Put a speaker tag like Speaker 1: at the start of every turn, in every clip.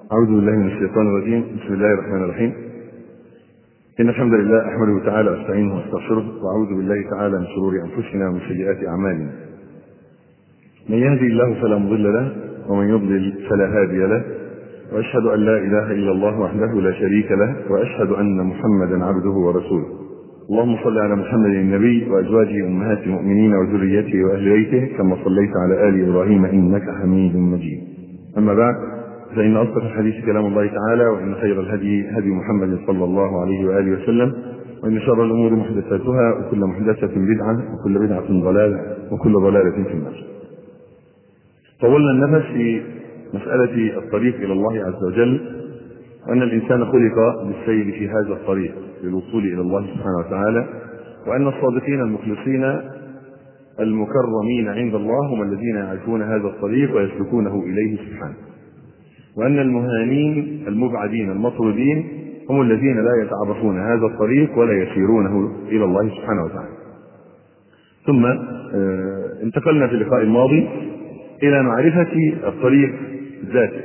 Speaker 1: أعوذ بالله من الشيطان الرجيم بسم الله الرحمن الرحيم إن الحمد لله أحمده تعالى وأستعينه وأستغفره وأعوذ بالله تعالى من شرور أنفسنا ومن سيئات أعمالنا من يهدي الله فلا مضل له ومن يضلل فلا هادي له وأشهد أن لا إله إلا الله وحده لا شريك له وأشهد أن محمدا عبده ورسوله اللهم صل على محمد النبي وأزواجه أمهات المؤمنين وذريته وأهل بيته كما صليت على آل إبراهيم إنك حميد مجيد أما بعد فإن أصدق الحديث كلام الله تعالى وإن خير الهدي هدي محمد صلى الله عليه وآله وسلم وإن شر الأمور محدثاتها وكل محدثة بدعة وكل بدعة ضلالة وكل ضلالة في النار. طولنا النفس في مسألة الطريق إلى الله عز وجل وأن الإنسان خلق بالسير في هذا الطريق للوصول إلى الله سبحانه وتعالى وأن الصادقين المخلصين المكرمين عند الله هم الذين يعرفون هذا الطريق ويسلكونه إليه سبحانه وأن المهانين المبعدين المطرودين هم الذين لا يتعرفون هذا الطريق ولا يسيرونه إلى الله سبحانه وتعالى ثم انتقلنا في اللقاء الماضي إلى معرفة الطريق ذاته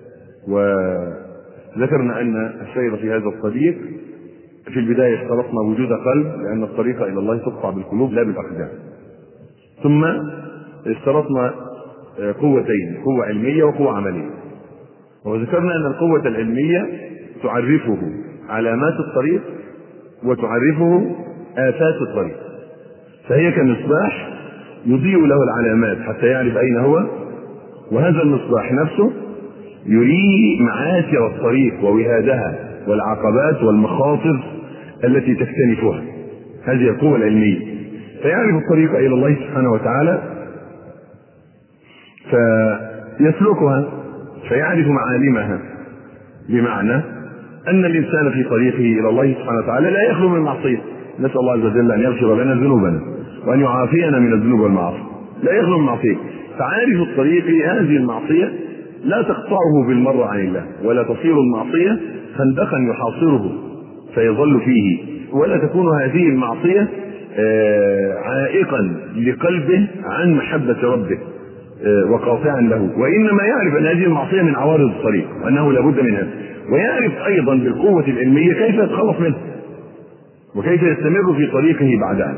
Speaker 1: وذكرنا أن السير في هذا الطريق في البداية اشترطنا وجود قلب لأن الطريق إلى الله تقطع بالقلوب لا بالأقدام ثم اشترطنا قوتين قوة علمية وقوة عملية وذكرنا أن القوة العلمية تعرفه علامات الطريق وتعرفه آفات الطريق فهي كمصباح يضيء له العلامات حتى يعرف أين هو وهذا المصباح نفسه يريه معاسر الطريق ووهادها والعقبات والمخاطر التي تكتنفها هذه القوة العلمية فيعرف الطريق إلى الله سبحانه وتعالى فيسلكها فيعرف معالمها بمعنى أن الإنسان في طريقه إلى الله سبحانه وتعالى لا يخلو من معصية نسأل الله عز وجل أن يغفر لنا ذنوبنا وأن يعافينا من الذنوب والمعاصي لا يخلو من معصية فعارف الطريق هذه المعصية لا تقطعه بالمرة عن الله ولا تصير المعصية خندقا يحاصره فيظل فيه ولا تكون هذه المعصية عائقا لقلبه عن محبة ربه وقاطعا له وانما يعرف ان هذه المعصيه من عوارض الطريق وانه لابد منها ويعرف ايضا بالقوه العلميه كيف يتخلص منها وكيف يستمر في طريقه بعدها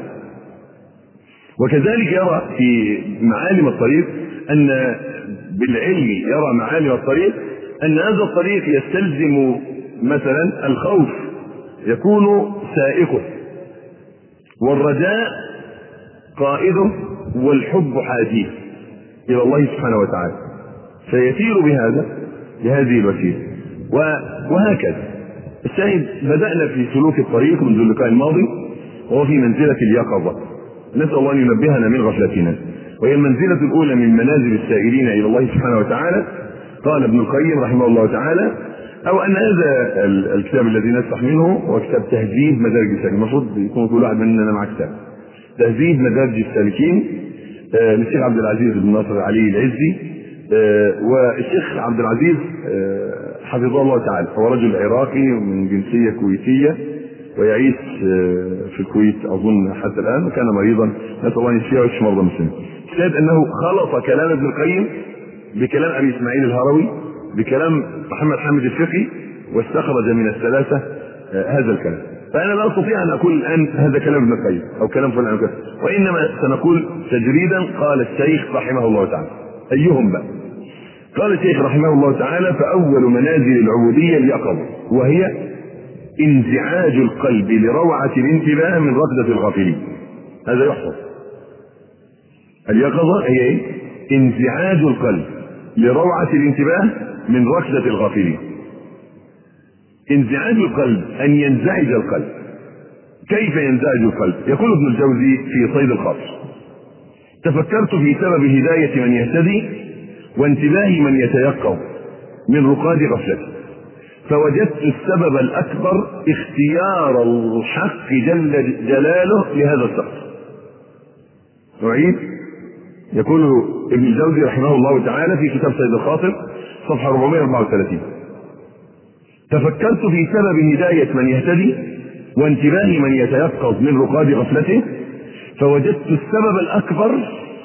Speaker 1: وكذلك يرى في معالم الطريق ان بالعلم يرى معالم الطريق ان هذا الطريق يستلزم مثلا الخوف يكون سائقه والرجاء قائده والحب حاديه الى الله سبحانه وتعالى فيسير بهذا بهذه الوسيله وهكذا الشاهد بدانا في سلوك الطريق منذ اللقاء الماضي وهو في منزله اليقظه نسال الله ان ينبهنا من غفلتنا وهي المنزله الاولى من منازل السائرين الى الله سبحانه وتعالى قال ابن القيم رحمه الله تعالى او ان هذا الكتاب الذي نفتح منه هو كتاب تهذيب مدارج السالكين المفروض يكون كل واحد مننا مع كتاب تهذيب مدارج السالكين للشيخ عبد العزيز بن ناصر علي العزي والشيخ عبد العزيز حفظه الله تعالى هو رجل عراقي من جنسيه كويتيه ويعيش في الكويت اظن حتى الان وكان مريضا نسال الله ان يشفيه ويشفي مرضى المسلمين. الشاهد انه خلط كلام ابن القيم بكلام ابي اسماعيل الهروي بكلام محمد حامد الفقي واستخرج من الثلاثه هذا الكلام. فانا لا استطيع ان اقول الان هذا كلام ابن القيم او كلام فلان كذا وانما سنقول تجريدا قال الشيخ رحمه الله تعالى ايهم بقى قال الشيخ رحمه الله تعالى فاول منازل العبوديه اليقظه وهي انزعاج القلب لروعه الانتباه من ركضه الغافلين هذا يحفظ اليقظه هي ايه انزعاج القلب لروعه الانتباه من ركضه الغافلين انزعاج القلب ان ينزعج القلب كيف ينزعج القلب يقول ابن الجوزي في صيد الخاطر تفكرت في سبب هداية من يهتدي وانتباه من يتيقظ من رقاد غفلته فوجدت السبب الأكبر اختيار الحق جل جلاله لهذا الشخص أعيد يقول ابن الجوزي رحمه الله تعالى في كتاب صيد الخاطر صفحة 434 تفكرت في سبب هداية من يهتدي وانتباه من يتيقظ من رقاد غفلته فوجدت السبب الأكبر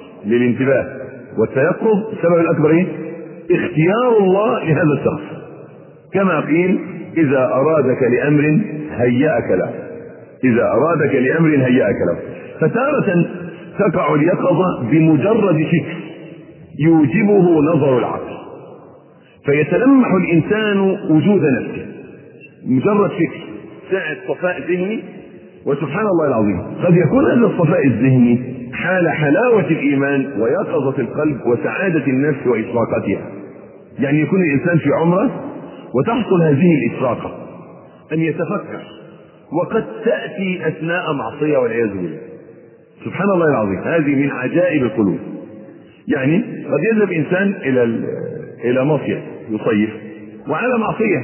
Speaker 1: للانتباه والتيقظ السبب الأكبر إيه؟ اختيار الله لهذا الشخص كما قيل إذا أرادك لأمر هيأك له إذا أرادك لأمر هيأك له فتارة تقع اليقظة بمجرد فكر يوجبه نظر العقل فيتلمح الإنسان وجود نفسه مجرد فكر ساعة صفاء ذهني وسبحان الله العظيم قد يكون هذا الصفاء الذهني حال حلاوة الإيمان ويقظة القلب وسعادة النفس وإشراقتها يعني يكون الإنسان في عمره وتحصل هذه الإشراقة أن يتفكر وقد تأتي أثناء معصية والعياذ بالله سبحان الله العظيم هذه من عجائب القلوب يعني قد يذهب إنسان إلى إلى مصيف يصيف وعلى معصية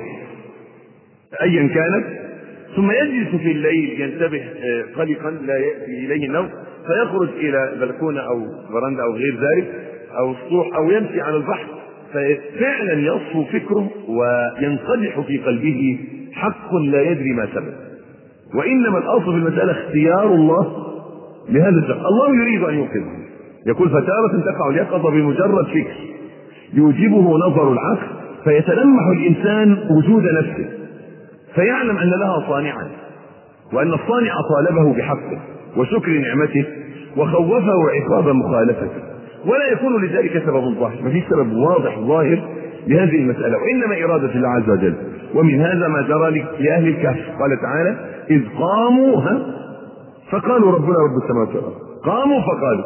Speaker 1: أيا كانت ثم يجلس في الليل ينتبه قلقا لا يأتي إليه النوم فيخرج إلى بلكونة أو برندة أو غير ذلك أو السطوح أو يمشي على البحر ففعلا يصفو فكره وينقدح في قلبه حق لا يدري ما سبب وإنما الأصل في المسألة اختيار الله لهذا الشخص الله يريد أن يوقظه يقول فتارة تقع اليقظة بمجرد فكر يوجبه نظر العقل فيتلمح الإنسان وجود نفسه فيعلم أن لها صانعا وأن الصانع طالبه بحقه وشكر نعمته وخوفه عقاب مخالفته ولا يكون لذلك سبب ظاهر ما فيش سبب واضح ظاهر لهذه المسألة وإنما إرادة الله عز وجل ومن هذا ما جرى لأهل الكهف قال تعالى إذ قاموا ها فقالوا ربنا رب السماوات والأرض قاموا فقالوا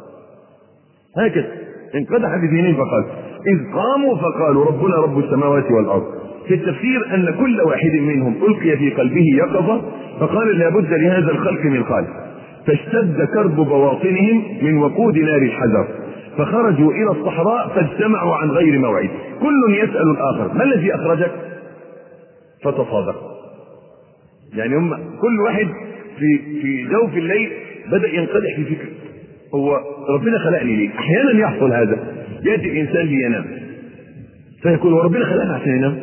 Speaker 1: هكذا انقدح بذهنهم فقال إذ قاموا فقالوا ربنا رب السماوات والأرض في التفسير أن كل واحد منهم ألقي في قلبه يقظة فقال لابد لهذا الخلق من خالق فاشتد كرب بواطنهم من وقود نار الحذر فخرجوا إلى الصحراء فاجتمعوا عن غير موعد كل يسأل الآخر ما الذي أخرجك فتصادق يعني هم كل واحد في في جوف الليل بدأ ينقدح في فكر هو ربنا خلقني ليه أحيانا يحصل هذا يأتي الإنسان لينام فيقول هو ربنا خلقنا عشان ينام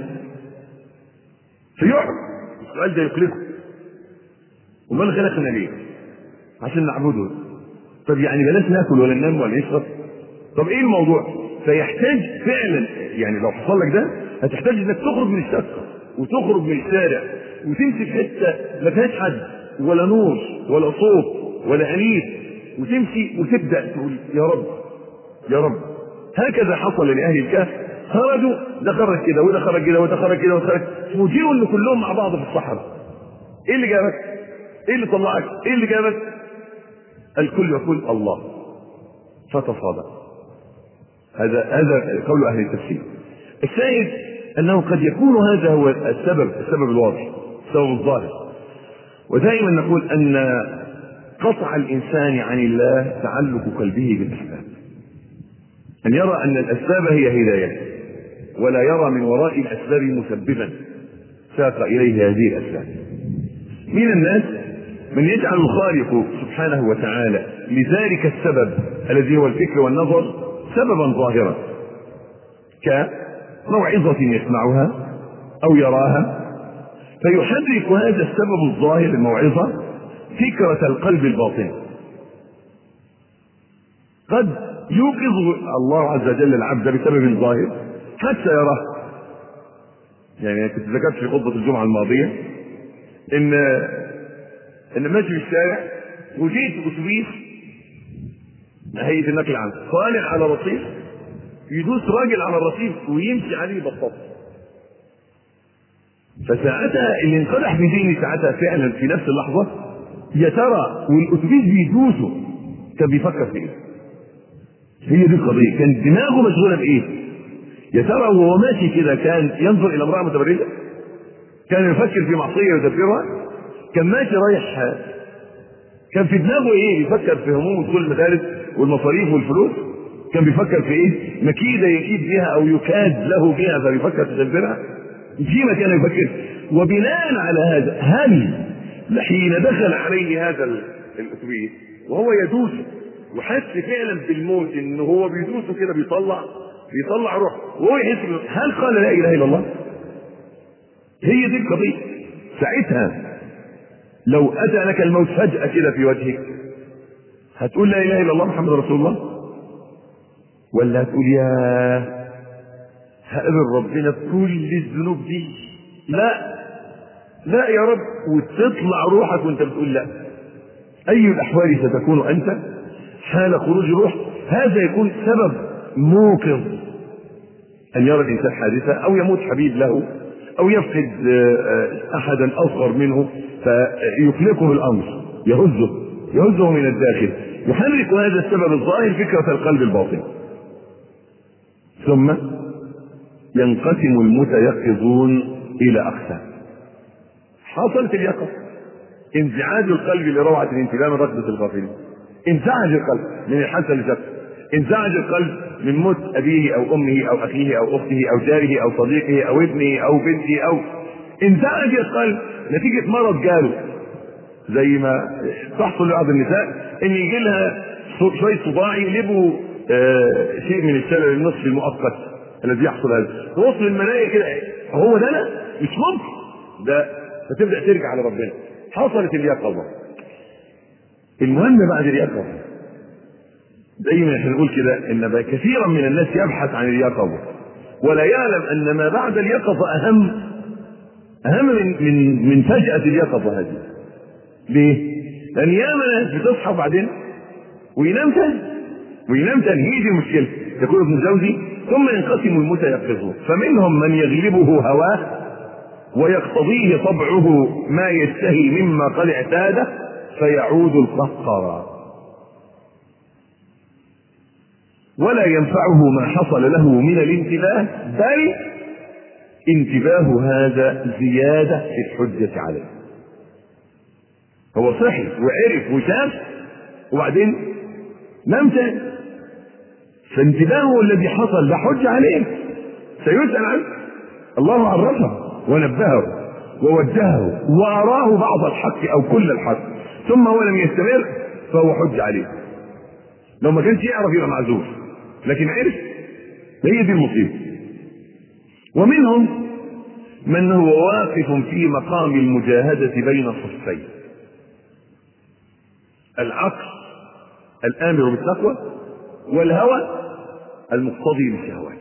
Speaker 1: فيقعد السؤال ده يقلقه ومن خلقنا ليه عشان نعبده طب يعني بلاش ناكل ولا ننام ولا نشرب طب ايه الموضوع فيحتاج فعلا يعني لو حصل لك ده هتحتاج انك تخرج من الشقه وتخرج من الشارع وتمشي في حته ما فيهاش حد ولا نور ولا صوت ولا انيس وتمشي وتبدا تقول يا رب يا رب هكذا حصل لاهل الكهف خرجوا ده خرج كده وده خرج كده وده خرج كده وده خرج فوجئوا ان كلهم مع بعض في الصحراء ايه اللي جابك؟ ايه اللي طلعك؟ ايه اللي جابك؟ الكل يقول الله فتصادق هذا هذا قول اهل التفسير الشاهد انه قد يكون هذا هو السبب السبب الواضح السبب الظاهر ودائما نقول ان قطع الانسان عن الله تعلق قلبه بالاسباب ان يرى ان الاسباب هي هدايته ولا يرى من وراء الاسباب مسببا ساق اليه هذه الاسباب من الناس من يجعل الخالق سبحانه وتعالى لذلك السبب الذي هو الفكر والنظر سببا ظاهرا كموعظة يسمعها أو يراها فيحرك هذا السبب الظاهر الموعظة فكرة القلب الباطن قد يوقظ الله عز وجل العبد بسبب ظاهر حتى يراه يعني كنت ذكرت في خطبة الجمعة الماضية إن إن ماشي في الشارع وجيت أتوبيس هيئة النقل العام طالع على رصيف يدوس راجل على الرصيف ويمشي عليه بطاطا فساعتها اللي انقدح في ذهني ساعتها فعلا في نفس اللحظة يا ترى والأتوبيس بيدوسه كان بيفكر في إيه؟ هي دي القضية كان دماغه مشغولة بإيه؟ يا ترى وهو ماشي كده كان ينظر إلى امرأة متبرجة؟ كان يفكر في معصية يدبرها؟ كان ماشي رايح كان في دماغه ايه بيفكر في هموم دخول المدارس والمصاريف والفلوس كان بيفكر في ايه مكيدة يكيد بها او يكاد له بها فبيفكر تدبرها فيما كان يفكر وبناء على هذا هل حين دخل عليه هذا الاتوبيس وهو يدوس وحس فعلا بالموت ان هو بيدوسه كده بيطلع بيطلع روح وهو يحس هل قال لا اله الا الله هي دي القضيه ساعتها لو اتى لك الموت فجاه كده في وجهك هتقول لا اله الا الله محمد رسول الله ولا هتقول يا هقابل ربنا بكل الذنوب دي لا لا يا رب وتطلع روحك وانت بتقول لا اي الاحوال ستكون انت حال خروج الروح هذا يكون سبب موقظ ان يرى الانسان حادثه او يموت حبيب له او يفقد احدا اصغر منه فيقلقه الامر يهزه يهزه من الداخل يحرك هذا السبب الظاهر فكره القلب الباطن ثم ينقسم المتيقظون الى اقسام حصلت اليقظه انزعاج القلب لروعه الانتباه من ركبه الغافلين انزعج القلب من الحاسه للشك انزعج القلب من موت ابيه او امه او اخيه او اخته او جاره او صديقه او ابنه او بنته او انزعج القلب نتيجه مرض جاله زي ما تحصل لبعض النساء ان يجي لها شويه صداع يقلبوا آه شيء من الشلل النصفي المؤقت الذي يحصل هذا توصل الملائكه كده هو ده انا مش ممكن ده فتبدا ترجع لربنا حصلت اليقظه المهم بعد اليقظه دايما احنا نقول كده ان كثيرا من الناس يبحث عن اليقظه ولا يعلم ان ما بعد اليقظه اهم اهم من من من فجاه اليقظه هذه ليه؟ لان ياما ناس بتصحى بعدين وينام تاني وينام تاني هي دي المشكله يقول ابن الجوزي ثم ينقسم المتيقظون فمنهم من يغلبه هواه ويقتضيه طبعه ما يشتهي مما قد اعتاده فيعود القهقرى ولا ينفعه ما حصل له من الانتباه بل انتباه هذا زيادة في الحجة عليه هو صحي وعرف وشاف وبعدين نام تاني فانتباهه الذي حصل ده حجة عليه سيسأل عنه الله عرفه ونبهه ووجهه وأراه بعض الحق أو كل الحق ثم هو لم يستمر فهو حج عليه لو ما كانش يعرف يبقى معذور لكن عرف هي دي المصيبة ومنهم من هو واقف في مقام المجاهدة بين الصفين العقل الآمر بالتقوى والهوى المقتضي للشهوات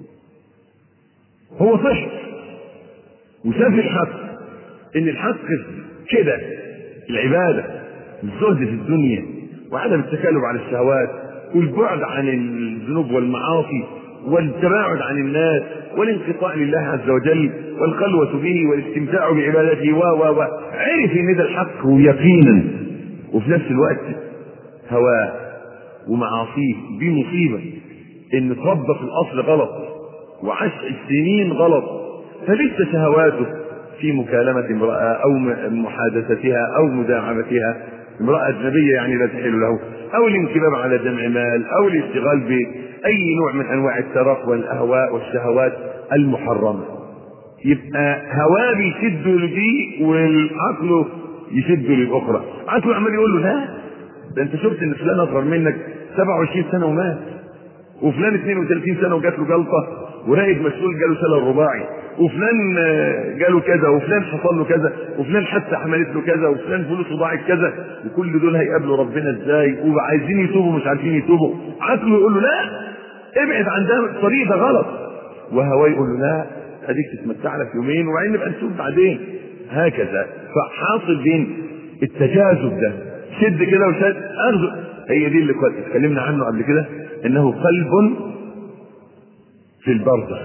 Speaker 1: هو صح وشاف الحق ان الحق كده العبادة الزهد في الدنيا وعدم التكالب على الشهوات والبعد عن الذنوب والمعاصي والتباعد عن الناس والانقطاع لله عز وجل والخلوة به والاستمتاع بعبادته و و و عرف ان ده الحق يقينا وفي نفس الوقت هواه ومعاصيه دي مصيبة ان تربى في الاصل غلط وعاش السنين غلط فلسه شهواته في مكالمة امرأة أو محادثتها أو مداعبتها امرأة أجنبية يعني لا تحل له أو الانكباب على جمع مال أو الاشتغال بأي نوع من أنواع الترف والأهواء والشهوات المحرمة يبقى هواه بيشد لدي والعقل يشد للأخرى عقله عمال يقول له لا ده أنت شفت إن فلان أصغر منك 27 سنة ومات وفلان 32 سنة وجات له جلطة ورائد مسؤول جاله شلل رباعي وفلان جاله كذا وفلان حصل له كذا وفلان حتى حملت له كذا وفلان فلوسه ضاعت كذا وكل دول هيقابلوا ربنا ازاي وعايزين يتوبوا مش عارفين يتوبوا عقله يقول له لا ابعد عن ده الطريق ده غلط وهواه يقول له لا اديك تتمتع لك يومين وبعدين نبقى نشوف بعدين هكذا فحاصل بين التجاذب ده شد كده وشد اخذ هي دي اللي كنت اتكلمنا عنه قبل كده انه قلب في البرزخ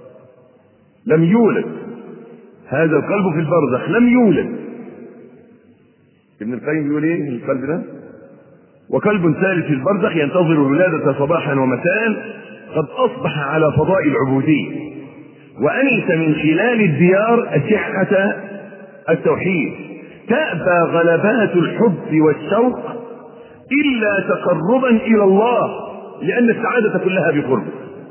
Speaker 1: لم يولد هذا القلب في البرزخ لم يولد ابن القيم بيقول ايه القلب ده وقلب ثالث في البرزخ ينتظر الولادة صباحا ومساء قد أصبح على فضاء العبودية وأنس من خلال الديار أشحة التوحيد تأبى غلبات الحب والشوق إلا تقربا إلى الله لأن السعادة كلها بقربه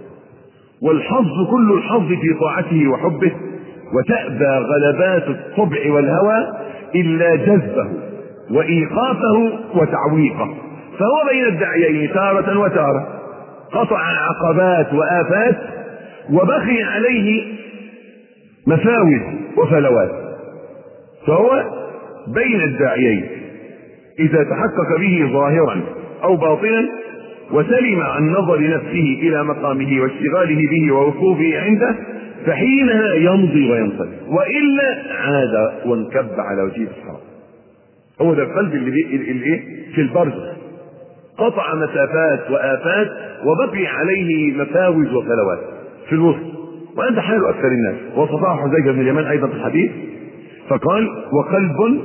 Speaker 1: والحظ كل الحظ في طاعته وحبه وتأبى غلبات الطبع والهوى إلا جذبه وإيقافه وتعويقه فهو بين الداعيين تارة وتارة قطع عقبات وآفات وبقي عليه مفاوز وفلوات فهو بين الداعيين إذا تحقق به ظاهرا أو باطنا وسلم عن نظر نفسه إلى مقامه واشتغاله به ووقوفه عنده فحينها يمضي وينصرف وإلا عاد وانكب على وجهه الحرام هو ده القلب اللي بي... اللي ايه في البرزخ قطع مسافات وآفات وبقي عليه مفاوز وفلوات في الوسط وهذا حال أكثر الناس وصفاه حذيفة بن اليمان أيضا في الحديث فقال وقلب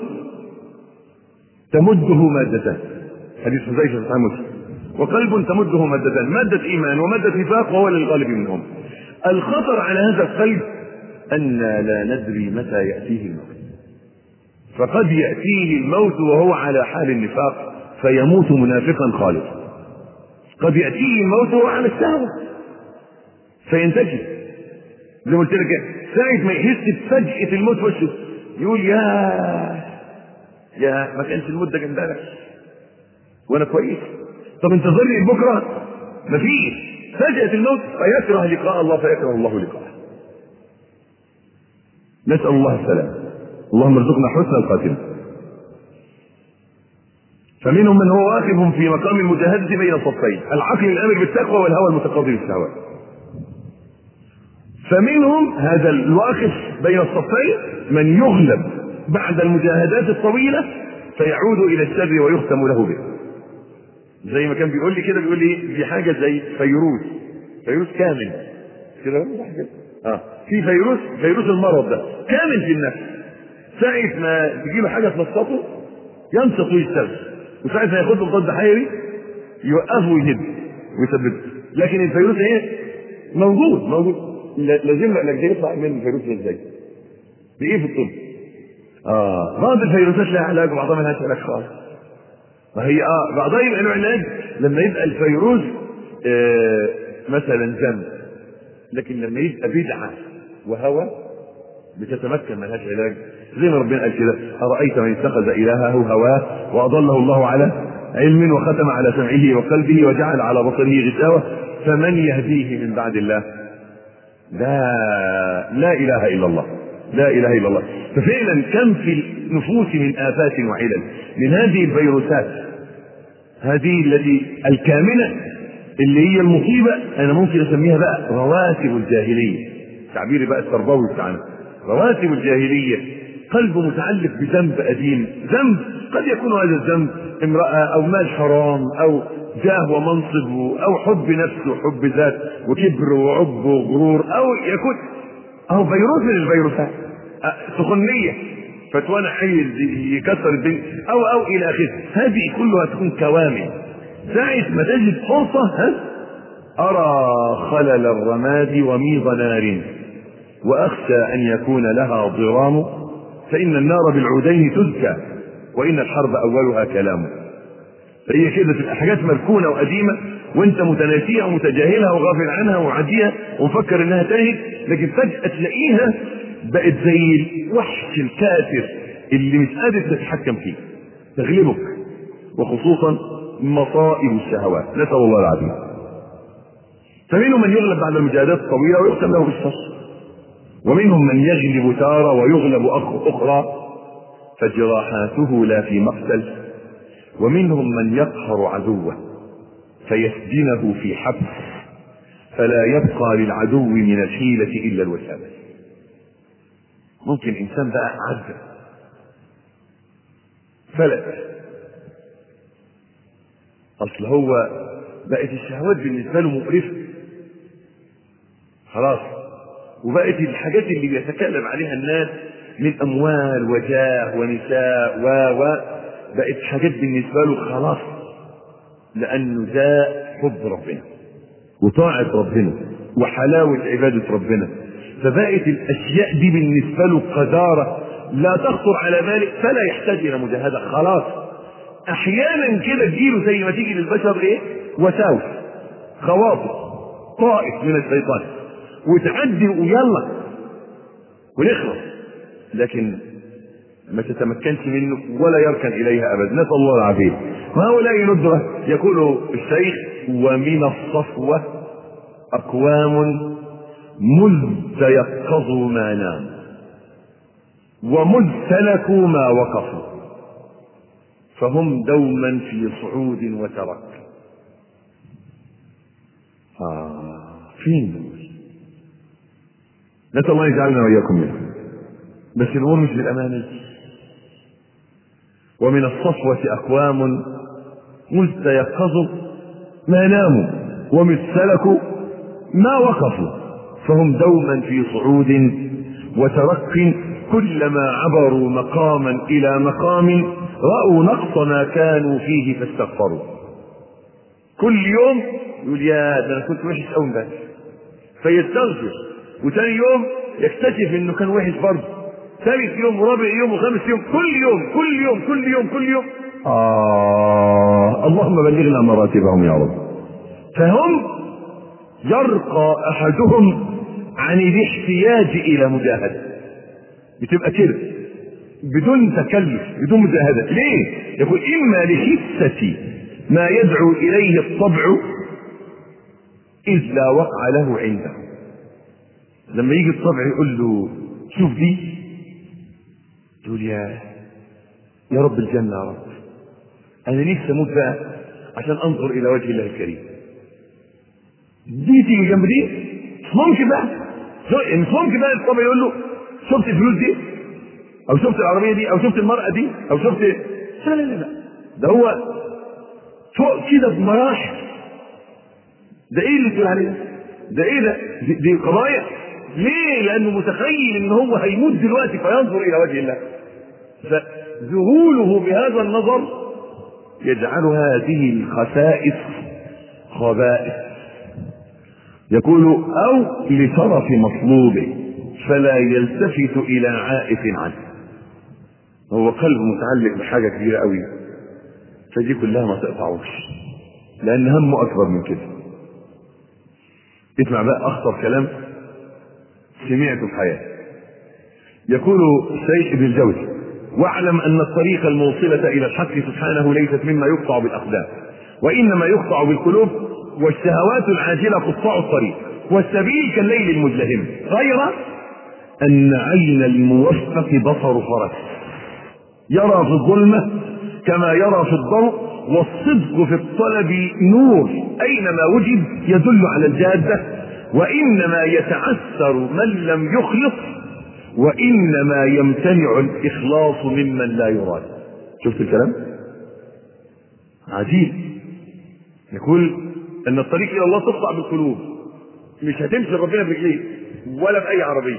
Speaker 1: تمده مادتان حديث حذيفة في مسلم وقلب تمده مادتان مادة إيمان ومادة نفاق وهو للغالب منهم الخطر على هذا القلب أن لا ندري متى يأتيه الموت فقد يأتيه الموت وهو على حال النفاق فيموت منافقا خالصا قد يأتيه الموت وهو على الشهوة فينتكس زي ما قلت لك ساعة ما يحس بفجأة الموت وشه يقول يا يا ما كانش الموت ده امبارح وانا كويس طب انتظرني بكره مفيش فجأة الموت فيكره لقاء الله فيكره الله لقاءه نسأل الله السلام اللهم ارزقنا حسن الخاتمة فمنهم من هو واقف في مقام المجاهدة بين الصفين العقل الآمر بالتقوى والهوى المتقاضي بالشهوات فمنهم هذا الواقف بين الصفين من يغلب بعد المجاهدات الطويلة فيعود إلى الشر ويختم له به زي ما كان بيقول لي كده بيقول لي دي حاجة زي فيروس فيروس كامل كده اه في فيروس فيروس المرض ده كامل في النفس ساعة ما تجي له حاجة تنشطه ينشط ويشتغل وساعة ما ياخد له ضد حيوي يوقفه ويهد ويثبته لكن الفيروس ايه؟ موجود موجود لازم لك ده يطلع من الفيروس ازاي؟ بايه في الطب؟ اه بعض الفيروسات لها علاج وبعضها ملهاش علاج خالص فهي اه بعضها يبقى له علاج لما يبقى الفيروس آه مثلا ذنب لكن لما يبقى بدعه وهوى بتتمكن ملهاش علاج زي ما ربنا قال كده ارايت من اتخذ الهه هواه واضله الله على علم وختم على سمعه وقلبه وجعل على بصره غشاوه فمن يهديه من بعد الله لا لا اله الا الله لا اله الا الله ففعلا كم في النفوس من افات وعلل من هذه الفيروسات هذه التي الكامنه اللي هي المصيبه انا ممكن اسميها بقى رواتب الجاهليه تعبيري بقى التربوي بتاعنا رواتب الجاهليه قلب متعلق بذنب قديم ذنب قد يكون هذا الذنب امراه او مال حرام او جاه ومنصب او حب نفس وحب ذات وكبر وعب وغرور او يكون او فيروس من الفيروسات سخونيه فتوانا عايز يكسر الدنيا او او الى اخره هذه كلها تكون كوامن ساعة ما تجد فرصة ها أرى خلل الرماد وميض نار وأخشى أن يكون لها ضرام فإن النار بالعودين تزكى وإن الحرب أولها كلام فهي كده تبقى حاجات مركونة وقديمة وانت متناسيها ومتجاهلها وغافل عنها وعادية ومفكر انها تاهت لكن فجأة تلاقيها بقت زي الوحش الكافر اللي مش قادر تتحكم فيه تغلبك وخصوصا مصائب الشهوات نسأل الله العافية فمنهم من يغلب بعد المجاهدات الطويلة ويختم له بالشر ومنهم من يغلب تارة ويغلب أخرى فجراحاته لا في مقتل ومنهم من يقهر عدوه فيسجنه في حبس فلا يبقى للعدو من الحيلة إلا الوسامة ممكن إنسان بقى عذب فلت أصل هو بقت الشهوات بالنسبة له مقرفة خلاص وبقت الحاجات اللي بيتكلم عليها الناس من أموال وجاه ونساء و و بقت حاجات بالنسبة له خلاص لأنه ده حب ربنا وطاعة ربنا وحلاوة عبادة ربنا فبقت الأشياء دي بالنسبة له قذارة لا تخطر على باله فلا يحتاج إلى مجاهدة خلاص أحيانا كده تجيله زي ما تيجي للبشر إيه وساوس خواطر طائف من الشيطان وتعدي ويلا ونخلص لكن ما تتمكنش منه ولا يركن اليها ابدا نسال الله العافيه وهؤلاء ندره يقول الشيخ ومن الصفوه اقوام مذ تيقظوا ما نام ومذ سلكوا ما وقفوا فهم دوما في صعود وترك آه فين دول؟ نسأل الله يجعلنا وإياكم منهم بس الأمور مش بالأماني ومن الصفوة أقوام مذ تيقظوا ما ناموا ومذ سلكوا ما وقفوا فهم دوما في صعود وترك كلما عبروا مقاما إلى مقام رأوا نقص ما كانوا فيه فاستغفروا كل يوم يقول يا ده انا كنت وحش قوي امبارح فيستغفر وتاني يوم يكتشف انه كان وحش برضه ثالث يوم ورابع يوم وخامس يوم كل يوم كل يوم كل يوم كل يوم آه اللهم بلغنا مراتبهم يا رب فهم يرقى أحدهم عن الاحتياج إلى مجاهدة بتبقى كده بدون تكلف بدون مجاهدة ليه؟ يقول إما لخسة ما يدعو إليه الطبع إذ لا وقع له عنده لما يجي الطبع يقول له شوف دي تقول يا يا رب الجنة يا رب أنا نفسي أموت بقى عشان أنظر إلى وجه الله الكريم دي تيجي جنب دي مش ممكن بقى مش ممكن بقى الطبع يقول له شفت الفلوس دي أو شفت العربية دي أو شفت المرأة دي أو شفت لا لا لا لا ده هو فوق كده بمراحل ده ايه اللي تقول عليه ده ايه ده دي, دي قضايا ليه لانه متخيل ان هو هيموت دلوقتي فينظر الى وجه الله فذهوله بهذا النظر يجعل هذه الخسائس خبائث يقول او لشرف مطلوبه فلا يلتفت الى عائف عنه هو قلبه متعلق بحاجه كبيره قوي فدي كلها ما تقطعوش لان همه اكبر من كده اسمع بقى اخطر كلام سمعته في حياتي يقول الشيخ ابن الجوزي واعلم ان الطريق الموصلة الى الحق سبحانه ليست مما يقطع بالاقدام وانما يقطع بالقلوب والشهوات العاجلة قطاع الطريق والسبيل كالليل المزدهم غير ان عين الموفق بصر فرس يرى في الظلمة كما يرى في الضوء والصدق في الطلب نور اينما وجد يدل على الجاده وانما يتعثر من لم يخلص وانما يمتنع الاخلاص ممن لا يراد شفت الكلام عجيب يقول ان الطريق الى الله تقطع بالقلوب مش هتمشي ربنا برجليه ولا باي عربيه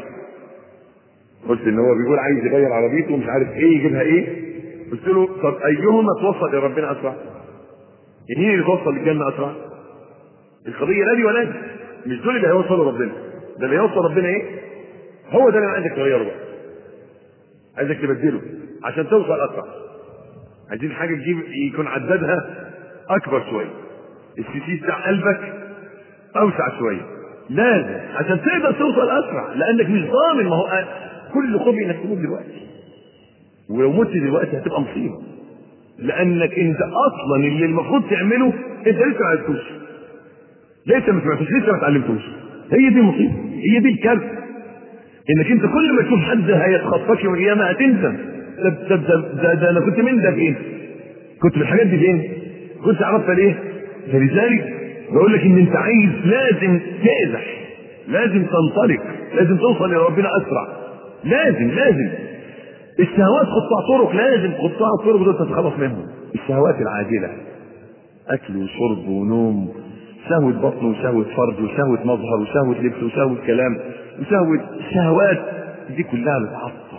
Speaker 1: قلت ان هو بيقول عايز يغير عربيته ومش عارف ايه يجيبها ايه قلت له طب ايهما توصل الى ربنا اسرع؟ مين اللي توصل للجنه اسرع؟ القضيه لا دي ولا دي مش دول اللي هيوصلوا ربنا ده اللي هيوصل ربنا ايه؟ هو ده اللي انا عايزك تغيره بقى عايزك تبدله عشان توصل اسرع عايزين حاجه تجيب يكون عددها اكبر شويه السي بتاع قلبك اوسع شويه لازم عشان تقدر توصل اسرع لانك مش ضامن ما هو كل خوفي انك تموت دلوقتي ولو مت دلوقتي هتبقى مصيبه لانك انت اصلا اللي المفروض تعمله انت لسه ما عرفتوش لسه ما سمعتوش لسه ما اتعلمتوش هي دي المصيبه هي دي الكارثه انك انت كل ما تشوف حد هيتخطاك يوم القيامه هتندم ده, ده, ده, ده, ده انا كنت من ده فين؟ كنت في الحاجات دي فين؟ كنت عرفتها ليه؟ فلذلك بقول لك ان انت عايز لازم تازح لازم تنطلق لازم توصل الى ربنا اسرع لازم لازم الشهوات قطاع طرق لازم قطاع الطرق دول تتخلص منهم الشهوات العاجله اكل وشرب ونوم شهوة بطن وشهوة فرج وشهوة مظهر وشهوة لبس وشهوة كلام وشهوة شهوات دي كلها بتعطل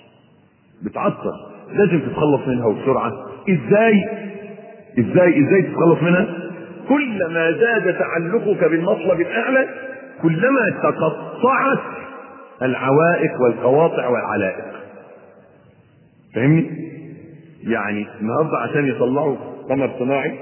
Speaker 1: بتعطل لازم تتخلص منها وبسرعة ازاي ازاي ازاي تتخلص منها كلما زاد تعلقك بالمطلب الاعلى كلما تقطعت العوائق والقواطع والعلائق فاهمني يعني النهارده عشان يطلعوا قمر صناعي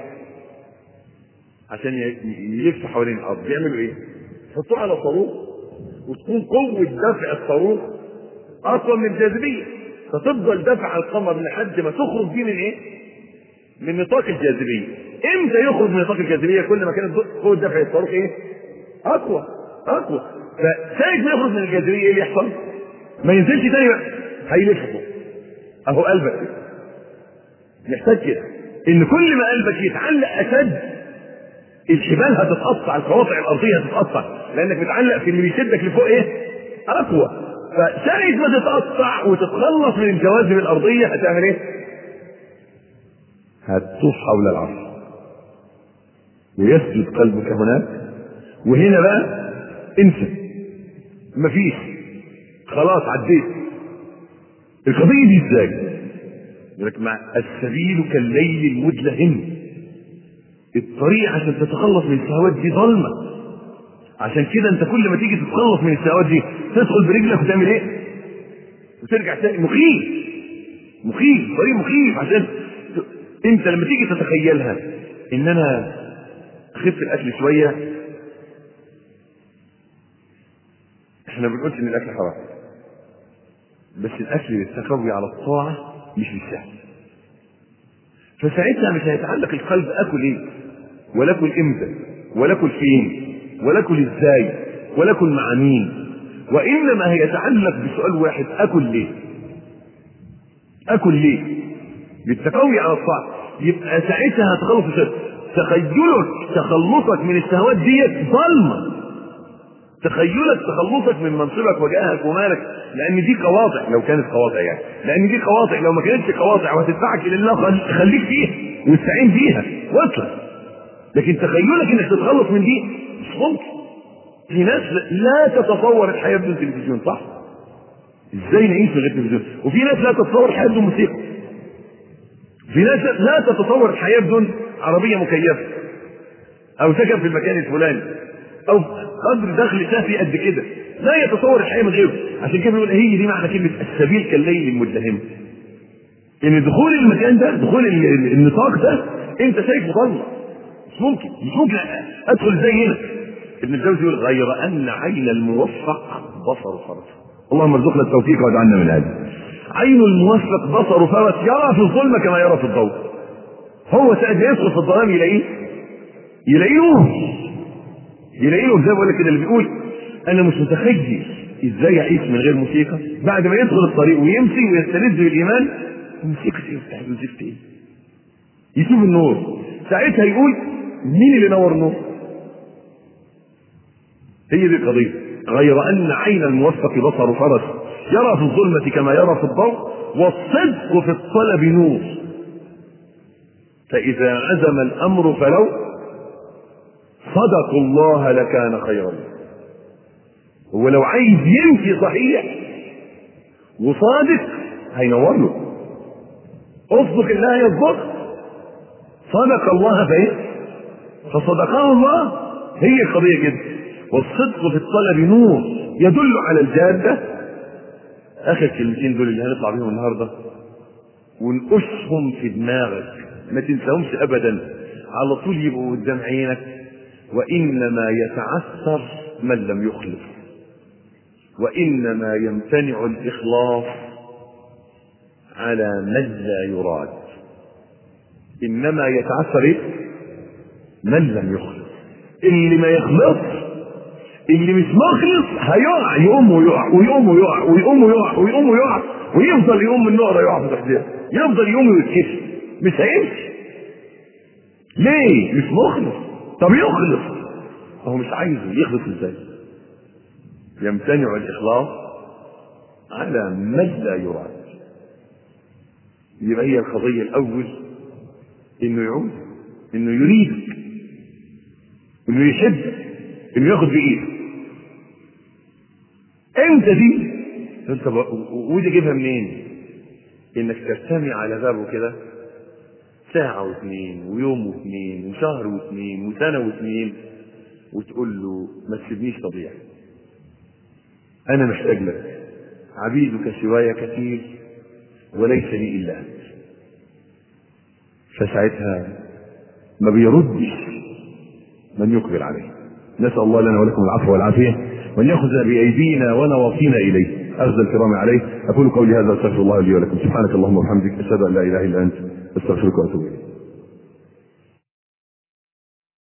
Speaker 1: عشان يلف حوالين الارض بيعملوا ايه؟ يحطوه على صاروخ وتكون قوه دفع الصاروخ اقوى من الجاذبيه فتفضل دفع القمر لحد ما تخرج بيه من ايه؟ من نطاق الجاذبيه امتى يخرج من نطاق الجاذبيه كل ما كانت قوه دفع الصاروخ ايه؟ اقوى اقوى فساعة ما يخرج من الجاذبيه ايه اللي يحصل؟ ما ينزلش تاني بقى هيلف فوق اهو قلبك كده محتاج كده ان كل ما قلبك يتعلق اشد الحبال هتتقطع القواطع الارضيه هتتقطع لانك متعلق في اللي بيشدك لفوق ايه اقوى فساعة ما تتقطع وتتخلص من الجوازم الارضيه هتعمل ايه هتطوف حول العرش ويسجد قلبك هناك وهنا بقى انسى مفيش خلاص عديت القضيه دي ازاي يقول لك مع السبيل كالليل المدلهم الطريق عشان تتخلص من الشهوات دي ظلمه عشان كده انت كل ما تيجي تتخلص من الشهوات دي تدخل برجلك وتعمل ايه؟ وترجع تاني مخيف مخيف طريق مخيف عشان انت لما تيجي تتخيلها ان انا خف الاكل شويه احنا ما بنقولش ان الاكل حرام بس الاكل للتقوي على الطاعه مش بالسهل فساعتها مش هيتعلق القلب اكل ايه ولا اكل امتى ولا اكل فين ولا اكل ازاي ولا اكل مع مين وانما هيتعلق بسؤال واحد اكل ليه اكل ليه بالتقوي على الطاعه يبقى ساعتها هتخلص الشهوات تخيلك تخلصك من الشهوات ديت ظلمه تخيلك تخلصك من منصبك وجاهك ومالك لان دي قواطع لو كانت قواطع يعني لان دي قواطع لو ما كانتش قواطع وهتدفعك الى الله خليك فيها واستعين فيها واصلك لكن تخيلك انك تتخلص من دي مش ممكن في ناس لا تتصور الحياه بدون تلفزيون صح؟ ازاي نعيش من غير تلفزيون؟ وفي ناس لا تتصور الحياه بدون موسيقى في ناس لا تتصور الحياه بدون عربيه مكيفه او سكن في المكان الفلاني او قدر دخل شافي قد كده لا يتصور الحياه من غيره عشان كده بيقول هي دي معنى كلمه السبيل كالليل المدلهم ان دخول المكان ده دخول النطاق ده انت شايف مظلم مش ممكن مش ممكن ادخل زي هنا ابن الجوزي يقول غير ان عين الموفق بصر فرس اللهم ارزقنا التوفيق واجعلنا من هذا عين الموفق بصر فرس يرى في الظلمه كما يرى في الضوء هو ساعد يدخل في الظلام يلاقيه يلاقيه نور يلاقيه زي ما بقول لك كده اللي بيقول انا مش متخيل ازاي يعيش من غير موسيقى بعد ما يدخل الطريق ويمشي ويستلذ بالايمان موسيقى ايه بتاع زفت ايه يشوف النور ساعتها يقول مين اللي نور النور هي دي القضيه غير ان عين الموفق بصر فرس يرى في الظلمه كما يرى في الضوء والصدق في الطلب نور فاذا عزم الامر فلو صدقوا الله لكان خيرا هو لو عايز يمشي صحيح وصادق هينور له اصدق الله يصدق صدق الله فايه فصدقه الله هي القضيه كده والصدق في الطلب نور يدل على الجاده اخر كلمتين دول اللي هنطلع بيهم النهارده ونقشهم في دماغك ما تنساهمش ابدا على طول يبقوا قدام عينك وإنما يتعثر من لم يخلص وإنما يمتنع الإخلاص على من لا يراد إنما يتعثر إيه؟ من لم يخلص اللي ما يخلص اللي مش مخلص هيقع يقوم ويقع ويقوم ويقع ويقوم ويقع ويقوم ويقع ويفضل يقوم من النقرة يقع في تحتها يفضل يقوم ويتكسر مش هيمشي ليه؟ مش مخلص طب يخلص هو مش عايزه يخلص ازاي يمتنع الاخلاص على من لا يراد يبقى هي القضية الأول إنه يعود إنه يريدك إنه يحبك إنه ياخد بإيدك أنت دي أنت ودي جيبها منين؟ إنك ترتمي على بابه كده ساعة واثنين ويوم واثنين وشهر واثنين وسنة واثنين وتقول له ما تسيبنيش طبيعي أنا محتاج لك عبيدك سواي كثير وليس لي إلا أنت فساعتها ما بيردش من يقبل عليه نسأل الله لنا ولكم العفو والعافية وأن يأخذ بأيدينا ونواصينا إليه أخذ الكرام عليه أقول قولي هذا أستغفر الله لي ولكم سبحانك اللهم وبحمدك أشهد أن لا إله إلا أنت أستغفرك وأتوب إليك